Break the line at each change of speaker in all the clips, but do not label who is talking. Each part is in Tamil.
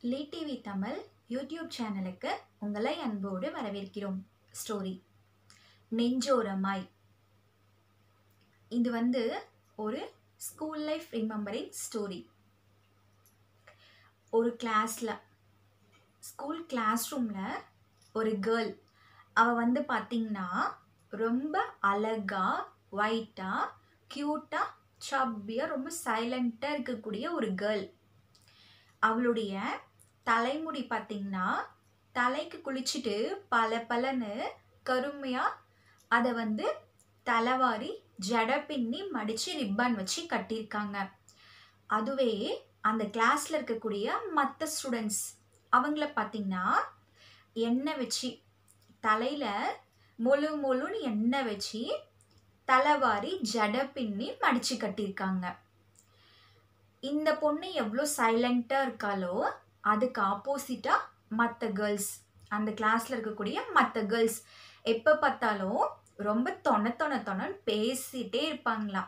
லீ டிவி தமிழ் யூடியூப் சேனலுக்கு உங்களை அன்போடு வரவேற்கிறோம் ஸ்டோரி நெஞ்சோரமாய் இது வந்து ஒரு ஸ்கூல் லைஃப் ரிமெம்பரிங் ஸ்டோரி ஒரு கிளாஸில் ஸ்கூல் கிளாஸ் ரூமில் ஒரு கேர்ள் அவள் வந்து பார்த்திங்கன்னா ரொம்ப அழகாக ஒயிட்டாக க்யூட்டாக சப்பியாக ரொம்ப சைலண்ட்டாக இருக்கக்கூடிய ஒரு கேர்ள் அவளுடைய தலைமுடி பார்த்திங்கன்னா தலைக்கு குளிச்சுட்டு பல பலன்னு கருமையாக அதை வந்து தலைவாரி ஜடை பின்னி மடித்து ரிப்பன் வச்சு கட்டியிருக்காங்க அதுவே அந்த கிளாஸில் இருக்கக்கூடிய மற்ற ஸ்டூடெண்ட்ஸ் அவங்கள பார்த்திங்கன்னா எண்ணெய் வச்சு தலையில் முழு முழுன்னு எண்ணெய் வச்சு தலைவாரி ஜடை பின்னி மடித்து கட்டியிருக்காங்க இந்த பொண்ணு எவ்வளோ சைலண்ட்டாக இருக்காளோ அதுக்கு ஆப்போசிட்டாக மற்ற கேர்ள்ஸ் அந்த கிளாஸில் இருக்கக்கூடிய மற்ற கேர்ள்ஸ் எப்போ பார்த்தாலும் ரொம்ப தொண தொண தொணன்னு பேசிகிட்டே இருப்பாங்களாம்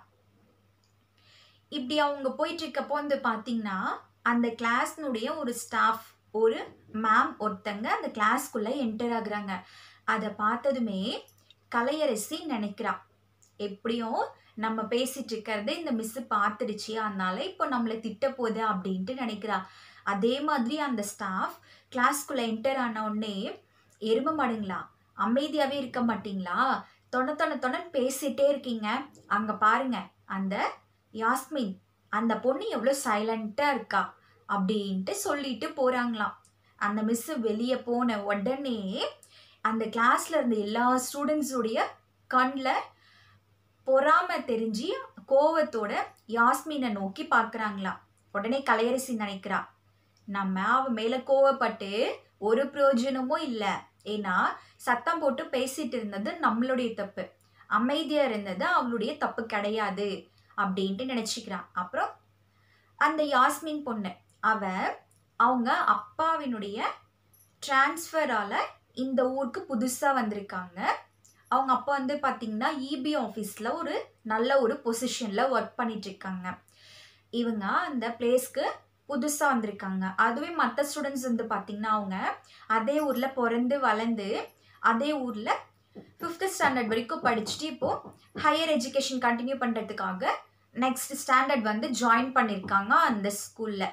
இப்படி அவங்க போயிட்டு இருக்கப்போ வந்து பார்த்தீங்கன்னா அந்த கிளாஸ்னுடைய ஒரு ஸ்டாஃப் ஒரு மேம் ஒருத்தங்க அந்த கிளாஸ்க்குள்ளே என்டர் ஆகுறாங்க அதை பார்த்ததுமே கலையரசி நினைக்கிறா எப்படியும் நம்ம பேசிட்டு இருக்கிறத இந்த மிஸ்ஸு பார்த்துடுச்சு அதனால இப்போ நம்மளை திட்ட போகுது அப்படின்ட்டு நினைக்கிறா அதே மாதிரி அந்த ஸ்டாஃப் கிளாஸ்க்குள்ளே என்டர் ஆன உடனே எரும மாடுங்களா அமைதியாகவே இருக்க மாட்டீங்களா தொண தொண தொணன்னு பேசிட்டே இருக்கீங்க அங்கே பாருங்க அந்த யாஸ்மின் அந்த பொண்ணு எவ்வளோ சைலண்ட்டாக இருக்கா அப்படின்ட்டு சொல்லிட்டு போகிறாங்களாம் அந்த மிஸ்ஸு வெளியே போன உடனே அந்த கிளாஸில் இருந்த எல்லா ஸ்டூடெண்ட்ஸுடைய கண்ணில் பொறாம தெரிஞ்சு கோவத்தோட யாஸ்மினை நோக்கி பார்க்குறாங்களாம் உடனே கலையரசி நினைக்கிறா நம்ம அவ மேலே கோவப்பட்டு ஒரு பிரயோஜனமும் இல்லை ஏன்னா சத்தம் போட்டு பேசிட்டு இருந்தது நம்மளுடைய தப்பு அமைதியாக இருந்தது அவளுடைய தப்பு கிடையாது அப்படின்ட்டு நினச்சிக்கிறான் அப்புறம் அந்த யாஸ்மின் பொண்ணு அவ அவங்க அப்பாவினுடைய டிரான்ஸ்ஃபரால் இந்த ஊருக்கு புதுசாக வந்திருக்காங்க அவங்க அப்பா வந்து பார்த்திங்கன்னா இபி ஆஃபீஸில் ஒரு நல்ல ஒரு பொசிஷனில் ஒர்க் பண்ணிகிட்ருக்காங்க இவங்க அந்த பிளேஸ்க்கு புதுசாக வந்திருக்காங்க அதுவே மற்ற ஸ்டூடெண்ட்ஸ் வந்து பார்த்திங்கன்னா அவங்க அதே ஊரில் பிறந்து வளர்ந்து அதே ஊரில் ஃபிஃப்த்து ஸ்டாண்டர்ட் வரைக்கும் படிச்சுட்டு இப்போது ஹையர் எஜுகேஷன் கண்டினியூ பண்ணுறதுக்காக நெக்ஸ்ட் ஸ்டாண்டர்ட் வந்து ஜாயின் பண்ணியிருக்காங்க அந்த ஸ்கூலில்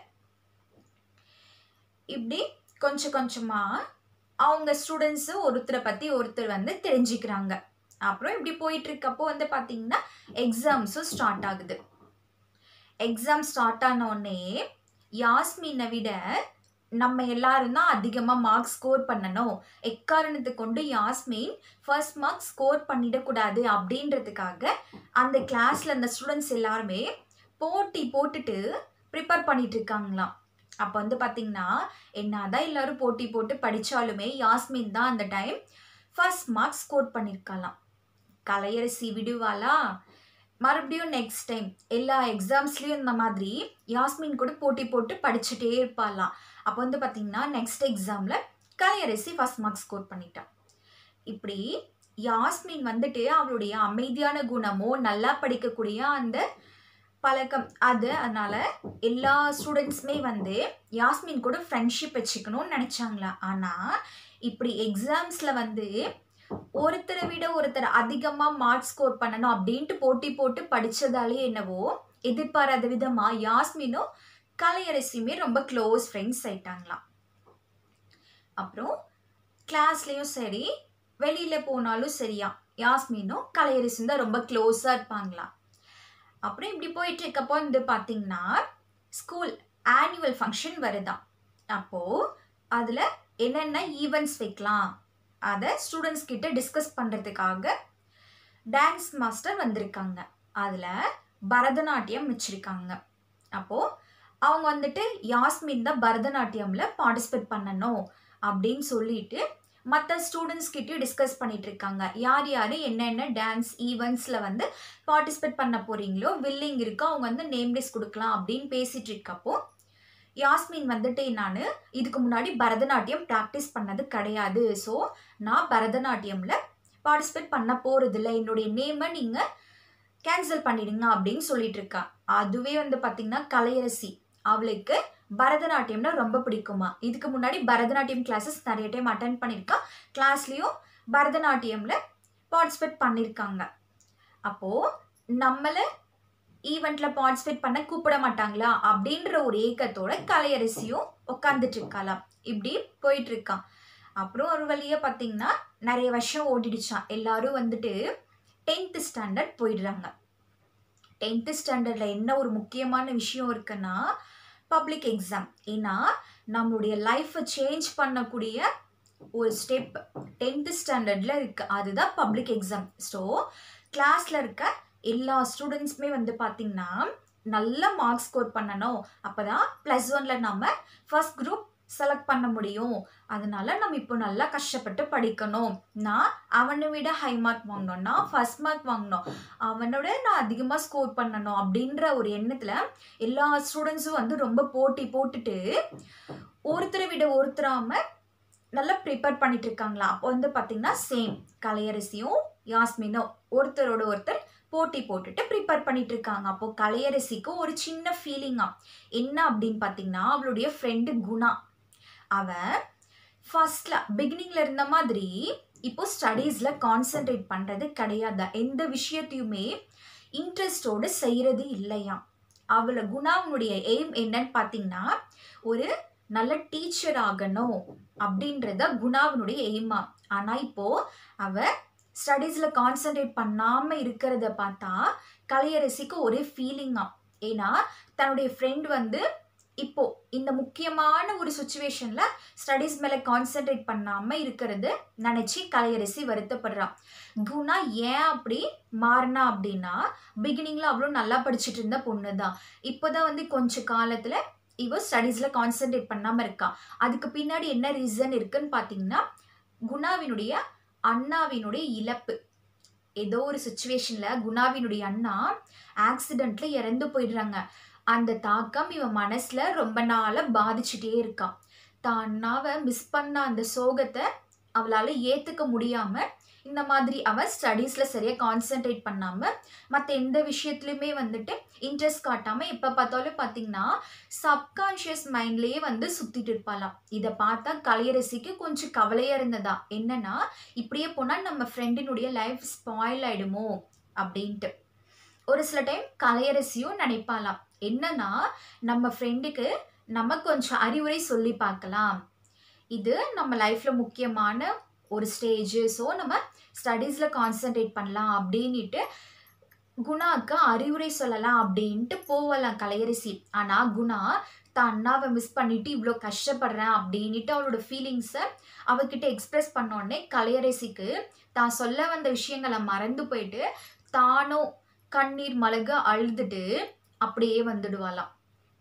இப்படி கொஞ்சம் கொஞ்சமாக அவங்க ஸ்டூடெண்ட்ஸு ஒருத்தரை பற்றி ஒருத்தர் வந்து தெரிஞ்சுக்கிறாங்க அப்புறம் இப்படி போயிட்டு இருக்கப்போ வந்து பார்த்திங்கன்னா எக்ஸாம்ஸும் ஸ்டார்ட் ஆகுது எக்ஸாம் ஸ்டார்ட் ஆன உடனே யாஸ்மினை விட நம்ம எல்லாரும் தான் அதிகமாக மார்க்ஸ் ஸ்கோர் பண்ணணும் எக்காரணத்தை கொண்டு யாஸ்மின் ஃபர்ஸ்ட் மார்க் ஸ்கோர் பண்ணிடக்கூடாது அப்படின்றதுக்காக அந்த கிளாஸில் அந்த ஸ்டூடெண்ட்ஸ் எல்லாருமே போட்டி போட்டுட்டு ப்ரிப்பேர் பண்ணிட்டு இருக்காங்களாம் அப்போ வந்து பார்த்திங்கன்னா என்னதான் எல்லாரும் போட்டி போட்டு படித்தாலுமே யாஸ்மின் தான் அந்த டைம் ஃபர்ஸ்ட் மார்க் ஸ்கோர் பண்ணியிருக்கலாம் கலையரசி விடுவாளா மறுபடியும் நெக்ஸ்ட் டைம் எல்லா எக்ஸாம்ஸ்லேயும் இந்த மாதிரி யாஸ்மின் கூட போட்டி போட்டு படிச்சுட்டே இருப்பாளாம் அப்போ வந்து பார்த்திங்கன்னா நெக்ஸ்ட் எக்ஸாமில் கலையரசி ஃபர்ஸ்ட் மார்க் ஸ்கோர் பண்ணிட்டான் இப்படி யாஸ்மின் வந்துட்டு அவளுடைய அமைதியான குணமோ நல்லா படிக்கக்கூடிய அந்த பழக்கம் அது அதனால் எல்லா ஸ்டூடெண்ட்ஸுமே வந்து யாஸ்மின் கூட ஃப்ரெண்ட்ஷிப் வச்சுக்கணும்னு நினச்சாங்களா ஆனால் இப்படி எக்ஸாம்ஸில் வந்து ஒருத்தரை விட ஒருத்தர் அதிகமாக மார்க் ஸ்கோர் பண்ணணும் அப்படின்ட்டு போட்டி போட்டு படித்ததாலே என்னவோ எதிர்பாராத விதமாக யாஸ்மினும் கலையரசியுமே ரொம்ப க்ளோஸ் ஃப்ரெண்ட்ஸ் ஆயிட்டாங்களாம் அப்புறம் கிளாஸ்லேயும் சரி வெளியில் போனாலும் சரியா யாஸ்மினும் கலையரசியும் தான் ரொம்ப க்ளோஸாக இருப்பாங்களாம் அப்புறம் இப்படி போயிட்டு இருக்கப்போ வந்து பார்த்தீங்கன்னா ஸ்கூல் ஆனுவல் ஃபங்க்ஷன் வருதான் அப்போது அதில் என்னென்ன ஈவெண்ட்ஸ் வைக்கலாம் அதை ஸ்டூடெண்ட்ஸ் கிட்ட டிஸ்கஸ் பண்ணுறதுக்காக டான்ஸ் மாஸ்டர் வந்திருக்காங்க அதில் பரதநாட்டியம் வச்சுருக்காங்க அப்போது அவங்க வந்துட்டு யாஸ்மின் தான் பரதநாட்டியமில் பார்ட்டிசிபேட் பண்ணணும் அப்படின்னு சொல்லிட்டு மற்ற ஸ்டூடெண்ட்ஸ் கிட்டேயும் டிஸ்கஸ் பண்ணிட்டு இருக்காங்க யார் யார் என்னென்ன டான்ஸ் ஈவெண்ட்ஸில் வந்து பார்ட்டிசிபேட் பண்ண போகிறீங்களோ வில்லிங் இருக்கோ அவங்க வந்து நேம் லிஸ்ட் கொடுக்கலாம் அப்படின்னு பேசிகிட்டு இருக்கப்போ யாஸ்மின் வந்துட்டு நான் இதுக்கு முன்னாடி பரதநாட்டியம் ப்ராக்டிஸ் பண்ணது கிடையாது ஸோ நான் பரதநாட்டியமில் பார்ட்டிசிபேட் பண்ண போகிறதில்ல என்னுடைய நேமை நீங்கள் கேன்சல் பண்ணிடுங்க அப்படின்னு சொல்லிட்டு இருக்கா அதுவே வந்து பார்த்திங்கன்னா கலையரசி அவளுக்கு பரதநாட்டியம்னா ரொம்ப பிடிக்குமா இதுக்கு முன்னாடி பரதநாட்டியம் கிளாஸஸ் நிறைய டைம் அட்டன் பண்ணியிருக்கா கிளாஸ்லேயும் பரதநாட்டியமில் பார்ட்டிசிபேட் பண்ணியிருக்காங்க அப்போது நம்மளை ஈவெண்ட்டில் பார்ட்டிசிபேட் பண்ண கூப்பிட மாட்டாங்களா அப்படின்ற ஒரு ஏக்கத்தோட கலையரசியும் உட்காந்துட்டு இருக்காளாம் இப்படி போயிட்டு இருக்கான் அப்புறம் ஒரு வழியாக பார்த்தீங்கன்னா நிறைய வருஷம் ஓடிடுச்சான் எல்லாரும் வந்துட்டு டென்த்து ஸ்டாண்டர்ட் போயிடுறாங்க டென்த்து ஸ்டாண்டர்டில் என்ன ஒரு முக்கியமான விஷயம் இருக்குன்னா பப்ளிக் எக்ஸாம் ஏன்னா நம்மளுடைய லைஃப்பை சேஞ்ச் பண்ணக்கூடிய ஒரு ஸ்டெப் டென்த்து ஸ்டாண்டர்டில் இருக்குது அதுதான் பப்ளிக் எக்ஸாம் ஸோ கிளாஸில் இருக்க எல்லா ஸ்டூடெண்ட்ஸுமே வந்து பார்த்திங்கன்னா நல்ல மார்க்ஸ் ஸ்கோர் பண்ணணும் அப்போ தான் ப்ளஸ் ஒனில் நம்ம ஃபர்ஸ்ட் குரூப் செலக்ட் பண்ண முடியும் அதனால நம்ம இப்போ நல்லா கஷ்டப்பட்டு படிக்கணும் நான் அவனை விட ஹை மார்க் வாங்கணும் நான் ஃபர்ஸ்ட் மார்க் வாங்கணும் அவனோட நான் அதிகமாக ஸ்கோர் பண்ணணும் அப்படின்ற ஒரு எண்ணத்தில் எல்லா ஸ்டூடெண்ட்ஸும் வந்து ரொம்ப போட்டி போட்டுட்டு ஒருத்தரை விட ஒருத்தராம நல்லா ப்ரிப்பேர் பண்ணிட்டு இருக்காங்களா அப்போ வந்து பார்த்தீங்கன்னா சேம் கலையரசியும் யாஸ்மினும் ஒருத்தரோட ஒருத்தர் போட்டி போட்டுட்டு ப்ரிப்பேர் பண்ணிட்டு இருக்காங்க அப்போ கலையரசிக்கு ஒரு சின்ன ஃபீலிங்கா என்ன அப்படின்னு பார்த்தீங்கன்னா அவளுடைய ஃப்ரெண்டு குணா அவ ஃபர்ஸ்ட்ல பிகினிங்ல இருந்த மாதிரி இப்போ ஸ்டடீஸ்ல கான்சென்ட்ரேட் பண்றது கிடையாது எந்த விஷயத்தையுமே இன்ட்ரெஸ்டோடு செய்யறது இல்லையா அவளை குணாவுடைய எய்ம் என்னன்னு பார்த்தீங்கன்னா ஒரு நல்ல டீச்சர் ஆகணும் அப்படின்றத குணாவினுடைய எய்மா ஆனா இப்போ அவ ஸ்டடீஸ்ல கான்சென்ட்ரேட் பண்ணாம இருக்கிறத பார்த்தா கலையரசிக்கு ஒரே ஃபீலிங்கா ஏன்னா தன்னுடைய ஃப்ரெண்ட் வந்து இப்போ இந்த முக்கியமான ஒரு சுச்சுவேஷன்ல ஸ்டடீஸ் மேல கான்சென்ட்ரேட் பண்ணாம இருக்கிறது நினைச்சு கலையரசி வருத்தப்படுறா குணா ஏன் அப்படி மாறினா அப்படின்னா பிகினிங்ல அவ்வளோ நல்லா படிச்சுட்டு இருந்த பொண்ணு தான் இப்போதான் வந்து கொஞ்ச காலத்துல இவ ஸ்டடீஸ்ல கான்சென்ட்ரேட் பண்ணாம இருக்கா அதுக்கு பின்னாடி என்ன ரீசன் இருக்குன்னு பாத்தீங்கன்னா குணாவினுடைய அண்ணாவினுடைய இழப்பு ஏதோ ஒரு சுச்சுவேஷன்ல குணாவினுடைய அண்ணா ஆக்சிடென்ட்ல இறந்து போயிடுறாங்க அந்த தாக்கம் இவன் மனசுல ரொம்ப நாளா பாதிச்சுட்டே இருக்கான் தான் அண்ணாவை மிஸ் பண்ண அந்த சோகத்தை அவளால ஏத்துக்க முடியாம இந்த மாதிரி அவ ஸ்டடீஸ்ல சரியா கான்சென்ட்ரேட் பண்ணாம மற்ற எந்த விஷயத்துலையுமே வந்துட்டு இன்ட்ரெஸ்ட் காட்டாம எப்ப பார்த்தாலும் பாத்தீங்கன்னா சப்கான்ஷியஸ் மைண்ட்லயே வந்து சுத்திட்டு இருப்பாளாம் இதை பார்த்தா கலையரசிக்கு கொஞ்சம் கவலையா இருந்ததா என்னன்னா இப்படியே போனா நம்ம ஃப்ரெண்டினுடைய லைஃப் ஸ்பாயில் ஆயிடுமோ அப்படின்ட்டு ஒரு சில டைம் கலையரசியும் நினைப்பாளாம் என்னன்னா நம்ம ஃப்ரெண்டுக்கு நம்ம கொஞ்சம் அறிவுரை சொல்லி பார்க்கலாம் இது நம்ம லைஃப்ல முக்கியமான ஒரு ஸ்டேஜ் ஸோ நம்ம ஸ்டடீஸில் கான்சென்ட்ரேட் பண்ணலாம் அப்படின்ட்டு குணாக்கு அறிவுரை சொல்லலாம் அப்படின்ட்டு போவலாம் கலையரசி ஆனால் குணா தான் அண்ணாவை மிஸ் பண்ணிட்டு இவ்வளோ கஷ்டப்படுறேன் அப்படின்ட்டு அவளோட ஃபீலிங்ஸை அவகிட்ட எக்ஸ்பிரஸ் பண்ணோடனே கலையரசிக்கு தான் சொல்ல வந்த விஷயங்களை மறந்து போயிட்டு தானும் கண்ணீர் மலக அழுதுட்டு அப்படியே வந்துடுவாளாம்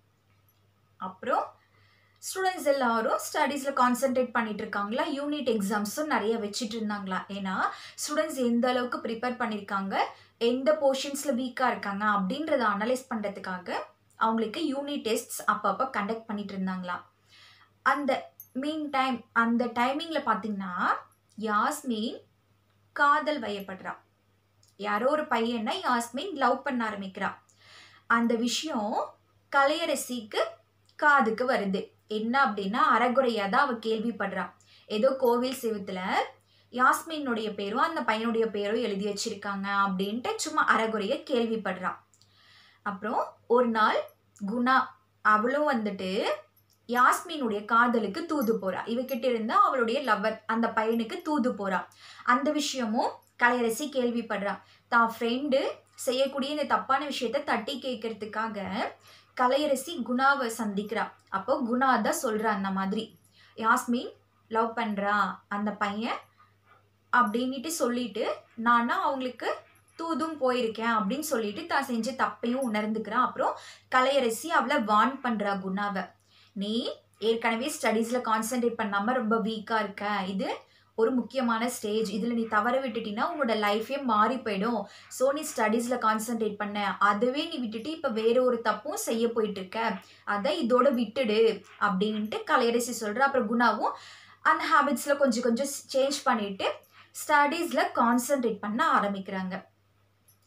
அப்புறம் ஸ்டூடெண்ட்ஸ் எல்லாரும் ஸ்டடீஸில் கான்சென்ட்ரேட் பண்ணிட்டு இருக்காங்களா யூனிட் எக்ஸாம்ஸும் நிறைய வச்சுட்டு இருந்தாங்களா ஏன்னா ஸ்டூடெண்ட்ஸ் எந்த அளவுக்கு ப்ரிப்பேர் பண்ணியிருக்காங்க எந்த போர்ஷன்ஸில் வீக்காக இருக்காங்க அப்படின்றத அனலைஸ் பண்ணுறதுக்காக அவங்களுக்கு யூனிட் டெஸ்ட்ஸ் அப்பப்போ கண்டக்ட் பண்ணிட்டு இருந்தாங்களா அந்த மீன் டைம் அந்த டைமிங்கில் பார்த்தீங்கன்னா யாஸ்மின் காதல் வயப்படுறா யாரோ ஒரு பையனை யாஸ்மின் லவ் பண்ண ஆரம்பிக்கிறா அந்த விஷயம் கலையரசிக்கு காதுக்கு வருது என்ன அப்படின்னா அறகுறையா தான் அவ கேள்விப்படுறா ஏதோ கோவில் செவுத்துல யாஸ்மினுடைய பேரும் அந்த பையனுடைய பேரும் எழுதி வச்சிருக்காங்க அப்படின்ட்டு சும்மா அறகுறைய கேள்விப்படுறா அப்புறம் ஒரு நாள் குணா அவளும் வந்துட்டு யாஸ்மினுடைய காதலுக்கு தூது போறா இவகிட்ட இருந்தா அவளுடைய லவர் அந்த பையனுக்கு தூது போறா அந்த விஷயமும் கலையரசி கேள்விப்படுறா தான் ஃப்ரெண்டு செய்யக்கூடிய இந்த தப்பான விஷயத்த தட்டி கேட்கறதுக்காக கலையரசி குணாவை சந்திக்கிறா அப்போ குணா தான் சொல்றா அந்த மாதிரி யாஸ்மின் லவ் பண்றா அந்த பையன் அப்படின்ட்டு சொல்லிட்டு நானா அவங்களுக்கு தூதும் போயிருக்கேன் அப்படின்னு சொல்லிட்டு தான் செஞ்ச தப்பையும் உணர்ந்துக்கிறான் அப்புறம் கலையரசி அவளை வார்ன் பண்றா குணாவை நீ ஏற்கனவே ஸ்டடீஸ்ல கான்சென்ட்ரேட் பண்ணாம ரொம்ப வீக்கா இருக்க இது ஒரு முக்கியமான ஸ்டேஜ் இதில் நீ தவற விட்டுட்டினா உன்னோட லைஃபே மாறி போயிடும் ஸோ நீ ஸ்டடீஸில் கான்சென்ட்ரேட் பண்ண அதுவே நீ விட்டுட்டு இப்போ வேற ஒரு தப்பும் செய்ய போயிட்டு இருக்க அதை இதோட விட்டுடு அப்படின்ட்டு கலையரசி சொல்கிற அப்புறம் குணாவும் அந்த ஹேபிட்ஸில் கொஞ்சம் கொஞ்சம் சேஞ்ச் பண்ணிட்டு ஸ்டடீஸில் கான்சென்ட்ரேட் பண்ண ஆரம்பிக்கிறாங்க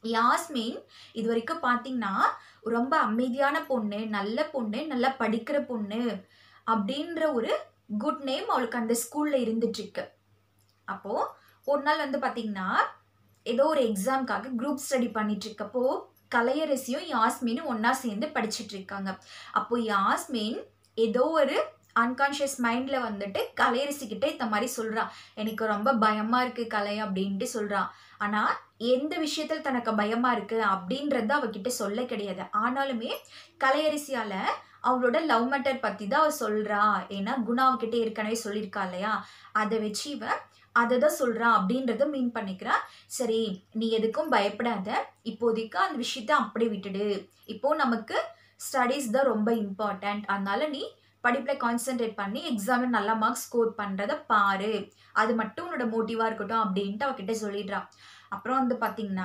யாஸ்மின் இது வரைக்கும் பார்த்தீங்கன்னா ரொம்ப அமைதியான பொண்ணு நல்ல பொண்ணு நல்லா படிக்கிற பொண்ணு அப்படின்ற ஒரு குட் நேம் அவளுக்கு அந்த ஸ்கூல்ல இருந்துட்டு இருக்கு அப்போ ஒரு நாள் வந்து பார்த்தீங்கன்னா ஏதோ ஒரு எக்ஸாம்க்காக குரூப் ஸ்டடி பண்ணிட்டு இருக்கப்போ கலையரசியும் யாஸ்மினும் ஒண்ணா சேர்ந்து படிச்சிட்டு இருக்காங்க அப்போ யாஸ்மின் ஏதோ ஒரு அன்கான்ஷியஸ் மைண்ட்ல வந்துட்டு கலையரசி கிட்ட இந்த மாதிரி சொல்றா எனக்கு ரொம்ப பயமா இருக்கு கலை அப்படின்ட்டு சொல்றா ஆனா எந்த விஷயத்தில் தனக்கு பயமா இருக்கு அப்படின்றத அவகிட்ட சொல்ல கிடையாது ஆனாலுமே கலையரசியால அவளோட லவ் மேட்டர் பத்தி தான் அவ சொல்றா ஏன்னா குணா அவகிட்ட ஏற்கனவே சொல்லியிருக்கா இல்லையா அதை வச்சு இவ அதை தான் சொல்றா அப்படின்றத மீன் பண்ணிக்கிறா சரி நீ எதுக்கும் பயப்படாத இப்போதைக்கு அந்த விஷயத்த அப்படியே விட்டுடு இப்போ நமக்கு ஸ்டடீஸ் தான் ரொம்ப இம்பார்ட்டண்ட் அதனால நீ படிப்பில் கான்சென்ட்ரேட் பண்ணி எக்ஸாமில் நல்ல மார்க்ஸ் ஸ்கோர் பண்ணுறத பாரு அது மட்டும் உன்னோட மோட்டிவாக இருக்கட்டும் அப்படின்ட்டு அவகிட்ட சொல்லிடுறா அப்புறம் வந்து பார்த்தீங்கன்னா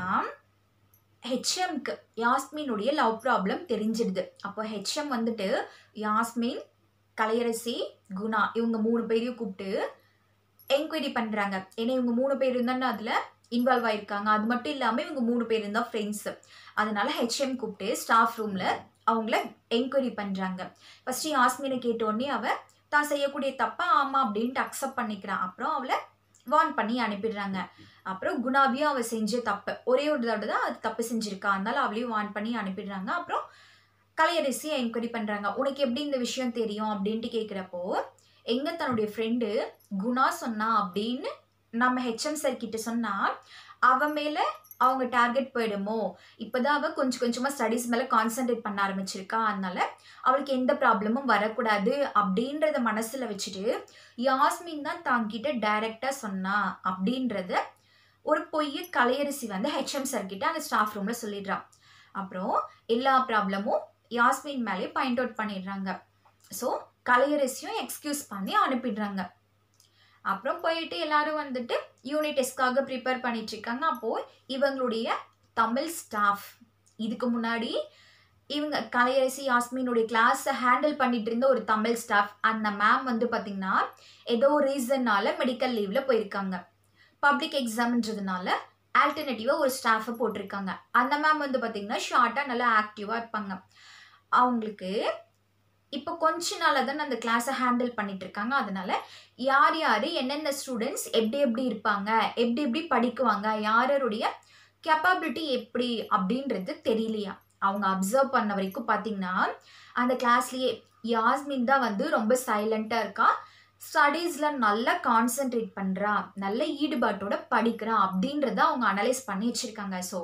ஹெச்எம்க்கு யாஸ்மினுடைய லவ் ப்ராப்ளம் தெரிஞ்சிடுது அப்போ ஹெச்எம் வந்துட்டு யாஸ்மின் கலையரசி குணா இவங்க மூணு பேரையும் கூப்பிட்டு என்கொயரி பண்ணுறாங்க ஏன்னா இவங்க மூணு பேர் தானே அதில் இன்வால்வ் ஆயிருக்காங்க அது மட்டும் இல்லாமல் இவங்க மூணு பேர் தான் ஃப்ரெண்ட்ஸு அதனால ஹெச்எம் கூப்பிட்டு ஸ்டாஃப் ரூமில் அவங்கள என்கொயரி பண்ணுறாங்க ஃபஸ்ட்டு யாஸ்மினை கேட்டோடனே அவள் தான் செய்யக்கூடிய தப்பை ஆமாம் அப்படின்ட்டு அக்செப்ட் பண்ணிக்கிறான் அப்புறம் அவளை வார்ன் பண்ணி அனுப்பிடுறாங்க அப்புறம் குணாவையும் அவள் செஞ்ச தப்பு ஒரே ஒரு தடவை தான் அது தப்பு செஞ்சிருக்கா அதனால அவளையும் வார்ன் பண்ணி அனுப்பிடுறாங்க அப்புறம் கலையரசியை என்கொயரி பண்ணுறாங்க உனக்கு எப்படி இந்த விஷயம் தெரியும் அப்படின்ட்டு கேட்குறப்போ எங்க தன்னுடைய ஃப்ரெண்டு குணா சொன்னா அப்படின்னு நம்ம ஹெச்எம் சார் கிட்ட சொன்னா அவ மேல அவங்க டார்கெட் போயிடுமோ இப்போதான் அவ கொஞ்சம் கொஞ்சமா ஸ்டடீஸ் மேல கான்சென்ட்ரேட் பண்ண ஆரம்பிச்சிருக்கா அதனால அவளுக்கு எந்த ப்ராப்ளமும் வரக்கூடாது அப்படின்றத மனசுல வச்சுட்டு யாஸ்மின் தான் தாங்கிட்ட டைரக்டா சொன்னா அப்படின்றத ஒரு பொய்ய கலையரசி வந்து ஹெச்எம் சார் கிட்ட அந்த ஸ்டாஃப் ரூம்ல சொல்லிடுறா அப்புறம் எல்லா ப்ராப்ளமும் யாஸ்மின் மேலே பாயிண்ட் அவுட் பண்ணிடுறாங்க ஸோ கலையரசியும் எக்ஸ்கியூஸ் பண்ணி அனுப்பிடுறாங்க அப்புறம் போயிட்டு எல்லாரும் வந்துட்டு யூனிட் டெஸ்ட்காக ப்ரிப்பேர் பண்ணிட்டு இருக்காங்க அப்போ இவங்களுடைய தமிழ் ஸ்டாஃப் இதுக்கு முன்னாடி இவங்க கலையரசி யாஸ்மினுடைய கிளாஸை ஹேண்டில் பண்ணிட்டு இருந்த ஒரு தமிழ் ஸ்டாஃப் அந்த மேம் வந்து பார்த்தீங்கன்னா ஏதோ ரீசன்னால மெடிக்கல் லீவ்ல போயிருக்காங்க பப்ளிக் எக்ஸாம்ன்றதுனால ஆல்டர்னேட்டிவாக ஒரு ஸ்டாஃபை போட்டிருக்காங்க அந்த மேம் வந்து பார்த்தீங்கன்னா ஷார்ட்டாக நல்லா ஆக்டிவாக இருப்பாங்க அவங்களுக்கு இப்போ கொஞ்ச நாளாக தான் அந்த கிளாஸை ஹேண்டில் பண்ணிட்டு இருக்காங்க அதனால யார் யார் என்னென்ன ஸ்டூடெண்ட்ஸ் எப்படி எப்படி இருப்பாங்க எப்படி எப்படி படிக்குவாங்க யாருடைய கேப்பபிலிட்டி எப்படி அப்படின்றது தெரியலையா அவங்க அப்சர்வ் பண்ண வரைக்கும் பார்த்தீங்கன்னா அந்த கிளாஸ்லேயே யாஸ்மின் தான் வந்து ரொம்ப சைலண்ட்டாக இருக்கா ஸ்டடீஸில் நல்லா கான்சென்ட்ரேட் பண்ணுறா நல்ல ஈடுபாட்டோட படிக்கிறா அப்படின்றத அவங்க அனலைஸ் பண்ணி வச்சுருக்காங்க ஸோ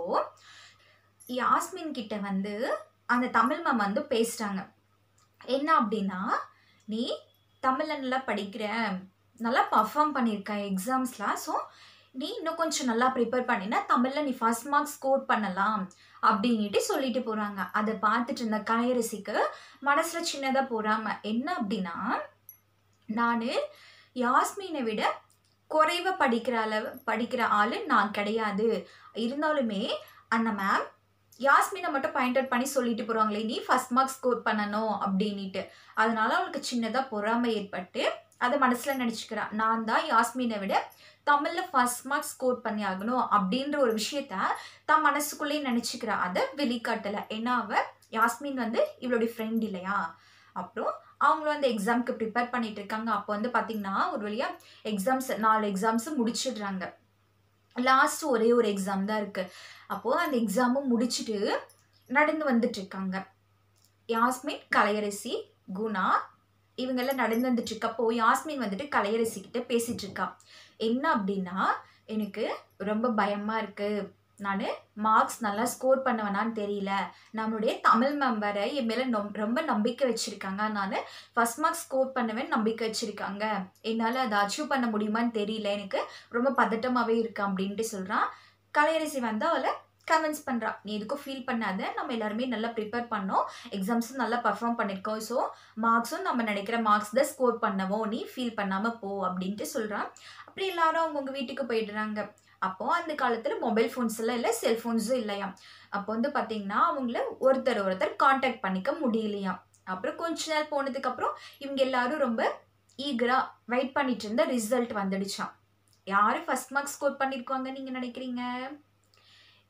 யாஸ்மின் கிட்ட வந்து அந்த தமிழ் மேம் வந்து பேசுகிறாங்க என்ன அப்படின்னா நீ தமிழில் நல்லா படிக்கிற நல்லா பர்ஃபார்ம் பண்ணியிருக்க எக்ஸாம்ஸ்லாம் ஸோ நீ இன்னும் கொஞ்சம் நல்லா ப்ரிப்பேர் பண்ணினா தமிழில் நீ ஃபர்ஸ்ட் மார்க்ஸ் ஸ்கோர் பண்ணலாம் அப்படின்ட்டு சொல்லிட்டு போகிறாங்க அதை பார்த்துட்டு இருந்த கலையரசிக்கு மனசில் சின்னதாக போகிறாம என்ன அப்படின்னா நான் யாஸ்மினை விட குறைவ படிக்கிற அளவு படிக்கிற ஆள் நான் கிடையாது இருந்தாலுமே அந்த மேம் யாஸ்மினை மட்டும் பாயிண்ட் அவுட் பண்ணி சொல்லிட்டு போகிறாங்களே நீ ஃபர்ஸ்ட் மார்க் ஸ்கோர் பண்ணணும் அப்படின்ட்டு அதனால அவளுக்கு சின்னதாக பொறாமை ஏற்பட்டு அதை மனசில் நினச்சிக்கிறா நான் தான் யாஸ்மினை விட தமிழில் ஃபர்ஸ்ட் மார்க் ஸ்கோர் பண்ணி ஆகணும் அப்படின்ற ஒரு விஷயத்த தான் மனசுக்குள்ளேயே நினச்சிக்கிறா அதை வெளிக்காட்டலை ஏன்னா அவள் யாஸ்மின் வந்து இவளுடைய ஃப்ரெண்ட் இல்லையா அப்புறம் அவங்களும் அந்த எக்ஸாம்க்கு ப்ரிப்பேர் பண்ணிட்டு இருக்காங்க அப்போ வந்து பார்த்தீங்கன்னா ஒரு வழியாக எக்ஸாம்ஸ் நாலு எக்ஸாம்ஸும் முடிச்சிடுறாங்க லாஸ்ட் ஒரே ஒரு எக்ஸாம் தான் இருக்கு அப்போது அந்த எக்ஸாமும் முடிச்சுட்டு நடந்து வந்துட்டு இருக்காங்க யாஸ்மின் கலையரசி குணா இவங்கெல்லாம் நடந்து வந்துட்டு இருக்கப்போ யாஸ்மின் வந்துட்டு கலையரசி கிட்ட பேசிட்டு இருக்கா என்ன அப்படின்னா எனக்கு ரொம்ப பயமா இருக்கு நான் மார்க்ஸ் நல்லா ஸ்கோர் பண்ணுவேனான்னு தெரியல நம்மளுடைய தமிழ் மெம்பரை என் மேலே நொம் ரொம்ப நம்பிக்கை வச்சுருக்காங்க நான் ஃபஸ்ட் மார்க்ஸ் ஸ்கோர் பண்ணுவேன் நம்பிக்கை வச்சுருக்காங்க என்னால் அதை அச்சீவ் பண்ண முடியுமான்னு தெரியல எனக்கு ரொம்ப பதட்டமாகவே இருக்கு அப்படின்ட்டு சொல்கிறான் கலையரசி வந்து அவளை கன்வின்ஸ் பண்ணுறா நீ எதுக்கும் ஃபீல் பண்ணாத நம்ம எல்லாருமே நல்லா ப்ரிப்பேர் பண்ணோம் எக்ஸாம்ஸும் நல்லா பர்ஃபார்ம் பண்ணியிருக்கோம் ஸோ மார்க்ஸும் நம்ம நினைக்கிற மார்க்ஸ் தான் ஸ்கோர் பண்ணவும் நீ ஃபீல் பண்ணாமல் போ அப்படின்ட்டு சொல்கிறான் அப்படி எல்லாரும் அவங்கவுங்க வீட்டுக்கு போயிடுறாங்க அப்போ அந்த காலத்தில் மொபைல் ஃபோன்ஸ் எல்லாம் இல்லை செல்ஃபோன்ஸும் இல்லையா அப்போ வந்து பார்த்தீங்கன்னா அவங்கள ஒருத்தர் ஒருத்தர் காண்டாக்ட் பண்ணிக்க முடியலையாம் அப்புறம் கொஞ்ச நாள் போனதுக்கப்புறம் இவங்க எல்லாரும் ரொம்ப ஈகராக வெயிட் பண்ணிட்டு இருந்த ரிசல்ட் வந்துடுச்சாம் யார் ஃபர்ஸ்ட் மார்க் ஸ்கோர் பண்ணியிருக்காங்க நீங்கள் நினைக்கிறீங்க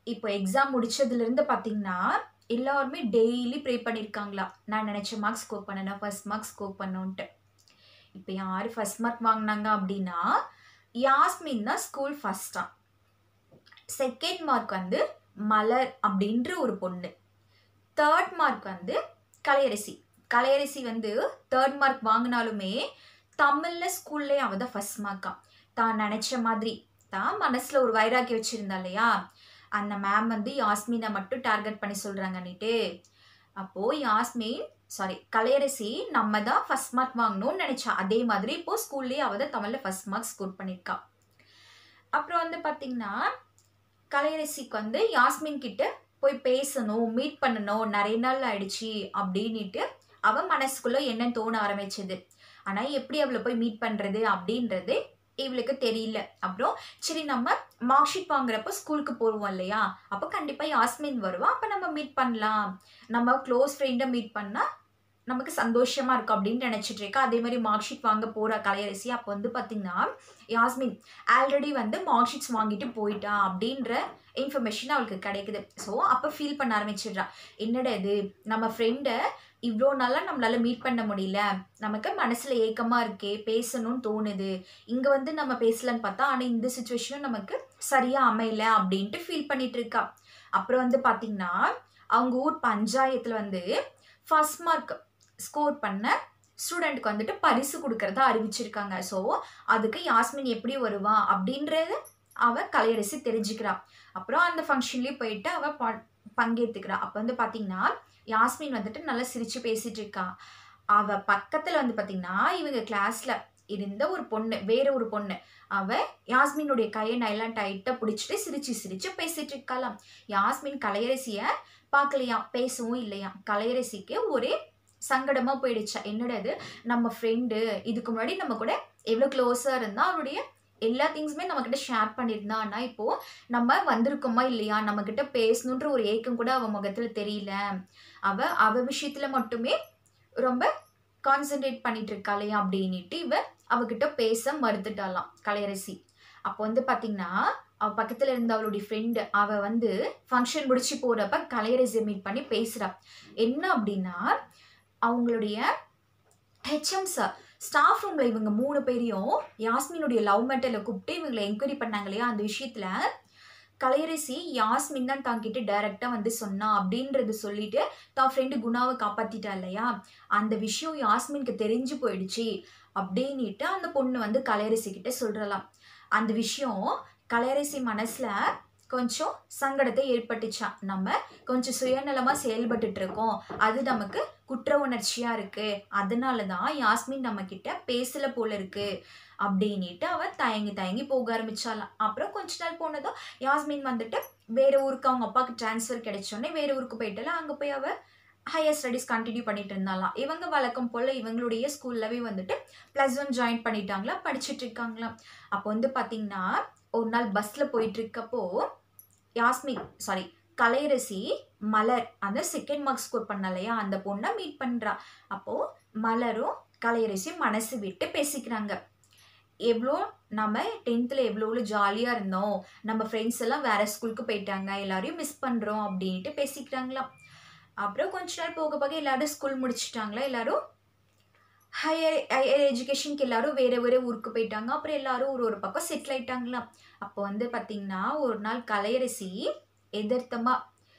இப்போ எக்ஸாம் முடிச்சதுலேருந்து பார்த்தீங்கன்னா எல்லாருமே டெய்லி ப்ரே பண்ணியிருக்காங்களா நான் நினச்ச மார்க்ஸ் ஸ்கோர் பண்ணணும் ஃபர்ஸ்ட் மார்க் ஸ்கோர் பண்ணணுன்ட்டு இப்போ யார் ஃபர்ஸ்ட் மார்க் வாங்கினாங்க அப்படின்னா யாஸ்மின் தான் ஸ்கூல் ஃபஸ்ட்டாக செகண்ட் மார்க் வந்து மலர் அப்படின்ற ஒரு பொண்ணு தேர்ட் மார்க் வந்து கலையரசி கலையரசி வந்து தேர்ட் மார்க் வாங்கினாலுமே தமிழில் ஸ்கூல்லே அவள் தான் ஃபஸ்ட் மார்க்கா தான் நினச்ச மாதிரி தான் மனசில் ஒரு வைராக்கி வச்சுருந்தா இல்லையா அந்த மேம் வந்து யாஸ்மினை மட்டும் டார்கெட் பண்ணி சொல்கிறாங்கன்னுட்டு அப்போது யாஸ்மின் சாரி கலையரசி நம்ம தான் ஃபஸ்ட் மார்க் வாங்கணும்னு நினச்சா அதே மாதிரி இப்போது ஸ்கூல்லேயே அவள் தான் தமிழில் ஃபஸ்ட் மார்க் ஸ்கோர் பண்ணியிருக்கா அப்புறம் வந்து பார்த்திங்கன்னா கலையரசிக்கு வந்து யாஸ்மின் கிட்ட போய் பேசணும் மீட் பண்ணணும் நிறைய நாள் ஆயிடுச்சு அப்படின்ட்டு அவன் மனசுக்குள்ளே என்னன்னு தோண ஆரம்பிச்சது ஆனால் எப்படி அவளை போய் மீட் பண்ணுறது அப்படின்றது இவளுக்கு தெரியல அப்புறம் சரி நம்ம மார்க் ஷீட் வாங்குறப்போ ஸ்கூலுக்கு போடுவோம் இல்லையா அப்போ கண்டிப்பாக யாஸ்மின் வருவா அப்போ நம்ம மீட் பண்ணலாம் நம்ம க்ளோஸ் ஃப்ரெண்டை மீட் பண்ணால் நமக்கு சந்தோஷமா இருக்கும் அப்படின்னு நினச்சிட்டு இருக்கா அதே மாதிரி மார்க் ஷீட் வாங்க போகிற கலையரசி அப்போ வந்து பார்த்திங்கன்னா யாஸ்மின் ஆல்ரெடி வந்து மார்க் ஷீட்ஸ் வாங்கிட்டு போயிட்டா அப்படின்ற இன்ஃபர்மேஷன் அவளுக்கு கிடைக்குது ஸோ அப்போ ஃபீல் பண்ண ஆரம்பிச்சிடுறா என்னடா இது நம்ம ஃப்ரெண்டை இவ்வளோ நாளாக நம்மளால மீட் பண்ண முடியல நமக்கு மனசில் ஏக்கமாக இருக்கே பேசணும்னு தோணுது இங்கே வந்து நம்ம பேசலன்னு பார்த்தா ஆனால் இந்த சுச்சுவேஷனும் நமக்கு சரியாக அமையல அப்படின்ட்டு ஃபீல் பண்ணிட்டு இருக்கா அப்புறம் வந்து பார்த்திங்கன்னா அவங்க ஊர் பஞ்சாயத்தில் வந்து ஃபர்ஸ்ட் மார்க் ஸ்கோர் பண்ண ஸ்டூடெண்ட்க்கு வந்துட்டு பரிசு கொடுக்கறதா அறிவிச்சிருக்காங்க ஸோ அதுக்கு யாஸ்மின் எப்படி வருவா அப்படின்றது அவ கலையரசி தெரிஞ்சுக்கிறா அப்புறம் அந்த ஃபங்க்ஷன்லேயே போயிட்டு அவ ப- பங்கேற்றுக்கிறா அப்போ வந்து பார்த்தீங்கன்னா யாஸ்மின் வந்துட்டு நல்லா சிரிச்சு பேசிட்டு இருக்கா அவ பக்கத்துல வந்து பார்த்தீங்கன்னா இவங்க கிளாஸ்ல இருந்த ஒரு பொண்ணு வேற ஒரு பொண்ணு அவ யாஸ்மினுடைய கையை நைலாம் டைட்டா பிடிச்சிட்டு சிரிச்சு சிரிச்சு பேசிட்டு இருக்காளாம் யாஸ்மின் கலையரசிய பார்க்கலையா பேசவும் இல்லையா கலையரசிக்கு ஒரே சங்கடமா போயிடுச்சா என்னடா இது நம்ம ஃப்ரெண்டு இதுக்கு முன்னாடி நம்ம கூட எவ்வளோ க்ளோஸாக இருந்தா அவளுடைய எல்லா திங்ஸுமே நம்மக்கிட்ட ஷேர் பண்ணியிருந்தா ஆனால் இப்போ நம்ம வந்திருக்கோமா இல்லையா நம்மக்கிட்ட பேசணுன்ற ஒரு ஏக்கம் கூட அவ முகத்தில் தெரியல அவ அவ விஷயத்துல மட்டுமே ரொம்ப கான்சென்ட்ரேட் பண்ணிட்டு இருக்காளையா அப்படின்னுட்டு இவ அவகிட்ட பேச மறுத்துட்டாளாம் கலையரசி அப்போ வந்து பாத்தீங்கன்னா அவ பக்கத்துல இருந்த அவளுடைய ஃப்ரெண்டு அவ வந்து ஃபங்க்ஷன் முடிச்சு போறப்ப கலையரசியை மீட் பண்ணி பேசுறா என்ன அப்படின்னா அவங்களுடைய ஹெச்எம் சார் ஸ்டாஃப் ரூம்ல இவங்க மூணு பேரையும் யாஸ்மினுடைய லவ் மேட்டர்ல கூப்பிட்டு இவங்களை என்கொயரி பண்ணாங்க இல்லையா அந்த விஷயத்துல கலையரசி யாஸ்மின் தான் தாங்கிட்டு டைரக்டா வந்து சொன்னா அப்படின்றது சொல்லிட்டு தான் ஃப்ரெண்டு குணாவை காப்பாத்திட்டா இல்லையா அந்த விஷயம் யாஸ்மின்க்கு தெரிஞ்சு போயிடுச்சு அப்படின்னுட்டு அந்த பொண்ணு வந்து கலையரசி கிட்ட சொல்றலாம் அந்த விஷயம் கலையரசி மனசுல கொஞ்சம் சங்கடத்தை ஏற்பட்டுச்சான் நம்ம கொஞ்சம் சுயநலமா செயல்பட்டுட்டு இருக்கோம் அது நமக்கு குற்ற உணர்ச்சியா இருக்கு அதனால தான் யாஸ்மின் நம்ம கிட்ட பேசல போல இருக்கு அப்படின்னுட்டு அவ தயங்கி தயங்கி போக ஆரம்பிச்சாலாம் அப்புறம் கொஞ்ச நாள் போனதும் யாஸ்மின் வந்துட்டு வேற ஊருக்கு அவங்க அப்பாவுக்கு டிரான்ஸ்ஃபர் கிடைச்சோடனே வேற ஊருக்கு போயிட்டால அங்க போய் அவ ஹையர் ஸ்டடீஸ் கண்டினியூ பண்ணிட்டு இருந்தாலாம் இவங்க வழக்கம் போல இவங்களுடைய ஸ்கூல்லவே வந்துட்டு ப்ளஸ் ஒன் ஜாயின் பண்ணிட்டாங்களா படிச்சுட்டு இருக்காங்களாம் அப்போ வந்து பாத்தீங்கன்னா ஒரு நாள் பஸ்ல போயிட்டு இருக்கப்போ யாஸ்மின் சாரி கலையரசி மலர் அந்த செகண்ட் மார்க் ஸ்கோர் பண்ணலையா அந்த பொண்ணை மீட் பண்றா அப்போ மலரும் கலையரசியும் மனசு விட்டு பேசிக்கிறாங்க எவ்வளோ நம்ம டென்த்தில் எவ்வளோ ஜாலியாக இருந்தோம் நம்ம ஃப்ரெண்ட்ஸ் எல்லாம் வேற ஸ்கூலுக்கு போயிட்டாங்க எல்லாரையும் மிஸ் பண்ணுறோம் அப்படின்ட்டு பேசிக்கிறாங்களாம் அப்புறம் கொஞ்ச நாள் போக போக எல்லாரும் ஸ்கூல் முடிச்சிட்டாங்களா எல்லாரும் ஹையர் ஹையர் எஜுகேஷனுக்கு எல்லாரும் வேற வேற ஊருக்கு போயிட்டாங்க அப்புறம் எல்லாரும் ஒரு ஒரு பக்கம் செட்டில் ஆயிட்டாங்களாம் அப்போ வந்து பார்த்தீங்கன்னா ஒரு நாள் கலையரசி எதிர்த்தமா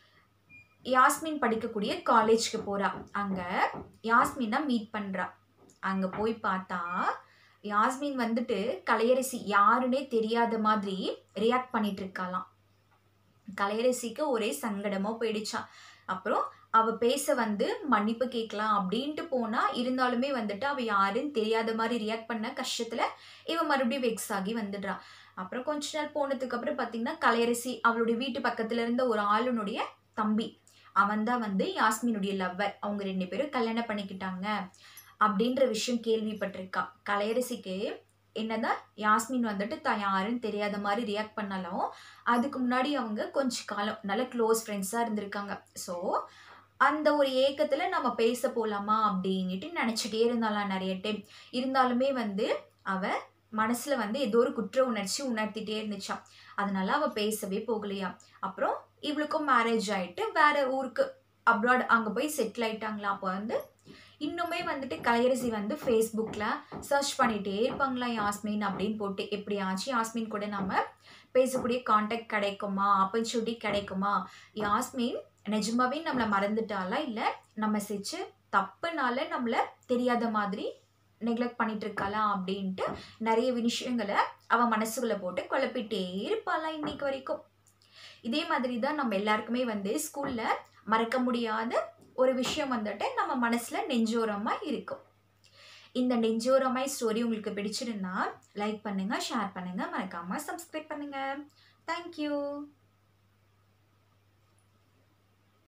யாஸ்மின் படிக்கக்கூடிய காலேஜ்க்கு போறா அங்க யாஸ்மினை மீட் பண்றா அங்க போய் பார்த்தா யாஸ்மின் வந்துட்டு கலையரசி யாருன்னே தெரியாத மாதிரி ரியாக்ட் பண்ணிட்டு இருக்காளாம் கலையரசிக்கு ஒரே சங்கடமா போயிடுச்சான் அப்புறம் அவ பேச வந்து மன்னிப்பு கேட்கலாம் அப்படின்ட்டு போனா இருந்தாலுமே வந்துட்டு அவ யாருன்னு தெரியாத மாதிரி ரியாக்ட் பண்ண கஷ்டத்துல இவ மறுபடியும் வெக்ஸ் ஆகி வந்துடுறா அப்புறம் கொஞ்ச நாள் போனதுக்கு அப்புறம் பாத்தீங்கன்னா கலையரசி அவளுடைய வீட்டு பக்கத்துல இருந்த ஒரு ஆளுனுடைய தம்பி அவன் தான் வந்து யாஸ்மினுடைய லவ்வர் அவங்க ரெண்டு பேரும் கல்யாணம் பண்ணிக்கிட்டாங்க அப்படின்ற விஷயம் கேள்விப்பட்டிருக்கா கலையரசிக்கு என்னதான் யாஸ்மின் வந்துட்டு தான் யாருன்னு தெரியாத மாதிரி ரியாக்ட் பண்ணாலும் அதுக்கு முன்னாடி அவங்க கொஞ்ச காலம் நல்ல க்ளோஸ் ஃப்ரெண்ட்ஸாக இருந்திருக்காங்க ஸோ அந்த ஒரு ஏக்கத்தில் நம்ம பேச போகலாமா அப்படின்ட்டு நினச்சிட்டே இருந்தாலாம் நிறைய டைம் இருந்தாலுமே வந்து அவ மனசில் வந்து ஏதோ ஒரு குற்ற உணர்ச்சி உணர்த்திட்டே இருந்துச்சாம் அதனால அவ பேசவே போகலையா அப்புறம் இவளுக்கும் மேரேஜ் ஆயிட்டு வேற ஊருக்கு அப்ராட் அங்கே போய் செட்டில் ஆயிட்டாங்களா அப்போ வந்து இன்னுமே வந்துட்டு கலையரசி வந்து ஃபேஸ்புக்கில் சர்ச் பண்ணிகிட்டே இருப்பாங்களா யாஸ்மின் அப்படின்னு போட்டு எப்படியாச்சும் யாஸ்மின் கூட நம்ம பேசக்கூடிய காண்டாக்ட் கிடைக்குமா ஆப்பர்ச்சுனிட்டி கிடைக்குமா யாஸ்மின் நிஜமாவே நம்மளை மறந்துட்டாலா இல்லை நம்ம செஞ்சு தப்புனால நம்மளை தெரியாத மாதிரி நெக்லெக்ட் பண்ணிட்டு இருக்காளா அப்படின்ட்டு நிறைய விஷயங்களை அவன் மனசுக்குள்ள போட்டு குழப்பிட்டே இருப்பாளா இன்னைக்கு வரைக்கும் இதே மாதிரி தான் நம்ம எல்லாருக்குமே வந்து ஸ்கூல்ல மறக்க முடியாத ஒரு விஷயம் வந்துட்டு நம்ம மனசுல நெஞ்சோரமா இருக்கும் இந்த நெஞ்சோரமாய் ஸ்டோரி உங்களுக்கு பிடிச்சிருந்தா லைக் பண்ணுங்க ஷேர் பண்ணுங்க மறக்காம சப்ஸ்கிரைப் பண்ணுங்க தேங்க்யூ